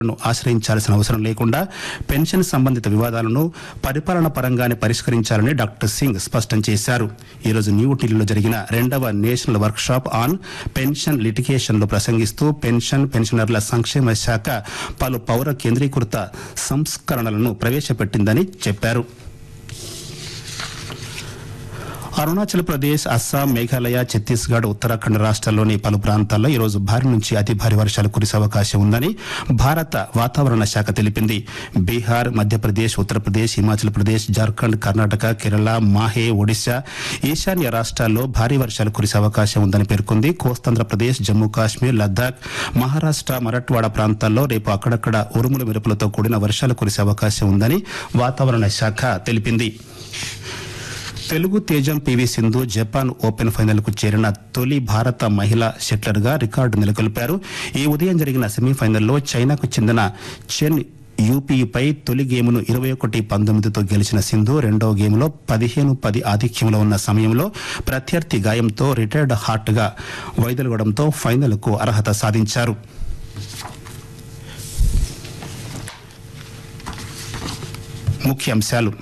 ను ఆశ్రయించాల్సిన అవసరం లేకుండా పెన్షన్ సంబంధిత వివాదాలను పరిపాలన పరంగానే పరిష్కరించాలని డాక్టర్ సింగ్ స్పష్టం చేశారు ఈరోజు న్యూఢిల్లీలో జరిగిన రెండవ national workshop on pension litigation లో ప్రసంగిస్తూ పెన్షన్ పెన్షనర్ల సంక్షేమ శాఖ పలు పౌర కేంద్రీకృత సంస్కరణలను ప్రవేశపెట్టిందని చెప్పారు అరుణాచల్ ప్రదేశ్ అస్సాం మేఘాలయ ఛత్తీస్గఢ్ ఉత్తరాఖండ్ రాష్ట్రాల్లోని పలు ప్రాంతాల్లో ఈరోజు భారీ నుంచి అతి భారీ వర్షాలు కురిసే అవకాశం ఉందని భారత వాతావరణ శాఖ తెలిపింది బీహార్ మధ్యప్రదేశ్ ఉత్తరప్రదేశ్ హిమాచల్ ప్రదేశ్ జార్ఖండ్ కర్ణాటక కేరళ మాహే ఒడిశా ఈశాన్య రాష్ట్రాల్లో భారీ వర్షాలు కురిసే అవకాశం ఉందని పేర్కొంది కోస్తాంధ్రప్రదేశ్ జమ్మూ కాశ్మీర్ లద్దాఖ్ మహారాష్ట్ర మరట్వాడ ప్రాంతాల్లో రేపు అక్కడక్కడ ఉరుముల మెరుపులతో కూడిన వర్షాలు కురిసే అవకాశం ఉందని వాతావరణ శాఖ తెలిపింది తెలుగు తేజం PV Sindhu Japan open final కు చేరిన తొలి భారత మహిళా షట్లర్ గా రికార్డు నెలకొల్పారు ఈ ఉదయం జరిగిన సెమీఫైనల్లో చైనాకు చెందిన చెన్ యూపీపై తొలి గేమును ఇరవై ఒకటి పంతొమ్మిదితో గెలిచిన సింధు రెండవ గేమ్లో పదిహేను పది ఆధిక్యంలో ఉన్న సమయంలో ప్రత్యర్థి గాయంతో రిటైర్డ్ హార్ట్ గా వైదొలగడంతో ఫైనల్ కు అర్హత సాధించారు ముఖ్యాంశాలు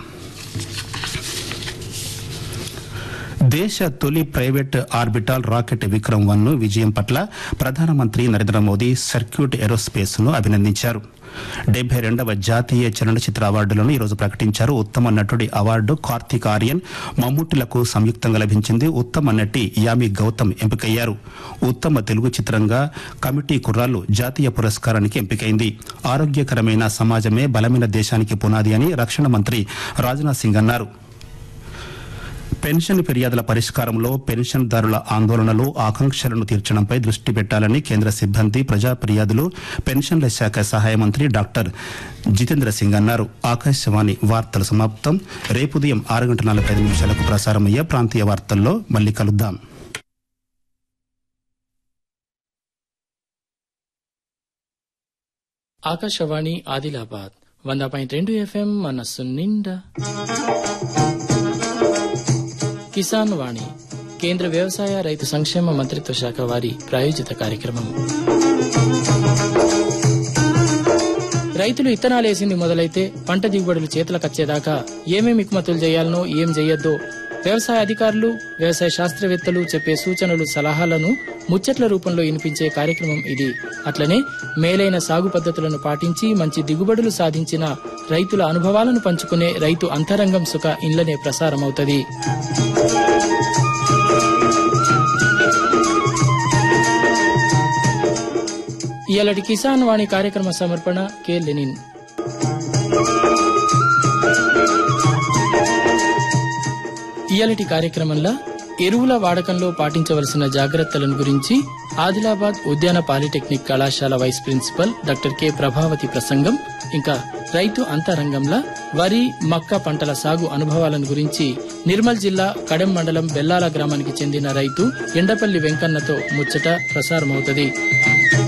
దేశ తొలి private orbital rocket Vikram one ను విజయం పట్ల ప్రధానమంత్రి నరేంద్ర మోదీ సర్క్యూట్ ఏరోస్పేస్ ను అభినందించారు డెబ్బై రెండవ జాతీయ చలనచిత్ర అవార్డులను ఈరోజు ప్రకటించారు ఉత్తమ నటుడి అవార్డు కార్తీక్ ఆర్యన్ మమ్ముట్టిలకు సంయుక్తంగా లభించింది ఉత్తమ నటి యామి గౌతమ్ ఎంపికయ్యారు ఉత్తమ తెలుగు చిత్రంగా కమిటీ కుర్రాళ్ళు జాతీయ పురస్కారానికి ఎంపికైంది ఆరోగ్యకరమైన సమాజమే బలమైన దేశానికి పునాది అని రక్షణ మంత్రి రాజ్నాథ్ సింగ్ అన్నారు పెన్షన్ ఫిర్యాదుల పరిష్కారంలో పెన్షన్దారుల ఆందోళనలు ఆకాంక్షలను తీర్చడంపై దృష్టి పెట్టాలని కేంద్ర సిబ్బంది ప్రజా ఫిర్యాదులు పెన్షన్ల శాఖ సహాయ మంత్రి డాక్టర్ జితేంద్ర సింగ్ అన్నారు ఆకాశవాణి వార్తలు సమాప్తం రేపు ఉదయం ఆరు గంటల నలభై ఐదు నిమిషాలకు ప్రసారమయ్యే ప్రాంతీయ వార్తల్లో మళ్ళీ కలుద్దాం ఆకాశవాణి ఆదిలాబాద్ వంద పాయింట్ రెండు ఎఫ్ఎం మనస్సు నిండా కిసాన్ వాణి కేంద్ర వ్యవసాయ రైతు సంక్షేమ మంత్రిత్వ శాఖ వారి ప్రాయోజిత కార్యక్రమం రైతులు ఇత్తనాలేసింది మొదలైతే పంట దిగుబడులు చేతులకొచ్చేదాకా ఏమేమి ఇక్మతులు చేయాలనో ఏం చెయ్యొద్దో వ్యవసాయ అధికారులు వ్యవసాయ శాస్త్రవేత్తలు చెప్పే సూచనలు సలహాలను ముచ్చట్ల రూపంలో వినిపించే కార్యక్రమం ఇది అట్లనే మేలైన సాగు పద్ధతులను పాటించి మంచి దిగుబడులు సాధించిన రైతుల అనుభవాలను పంచుకునే రైతు అంతరంగం సుఖ ఇండ్లనే ప్రసారమవుతది ఇయాలటి కిసాన్ వాణి కార్యక్రమ సమర్పణ కె లెనిన్ ఇయాలటి కార్యక్రమంలో ఎరువుల వాడకంలో పాటించవలసిన జాగ్రత్తలను గురించి ఆదిలాబాద్ ఉద్యాన పాలిటెక్నిక్ కళాశాల vice principal doctor K Prabhavathi ప్రసంగం ఇంకా రైతు అంతరంగంలో వరి మక్క పంటల సాగు అనుభవాలను గురించి నిర్మల్ జిల్లా కడెం మండలం బెల్లాల గ్రామానికి చెందిన రైతు ఎండపల్లి వెంకన్నతో ముచ్చట ప్రసారమవుతది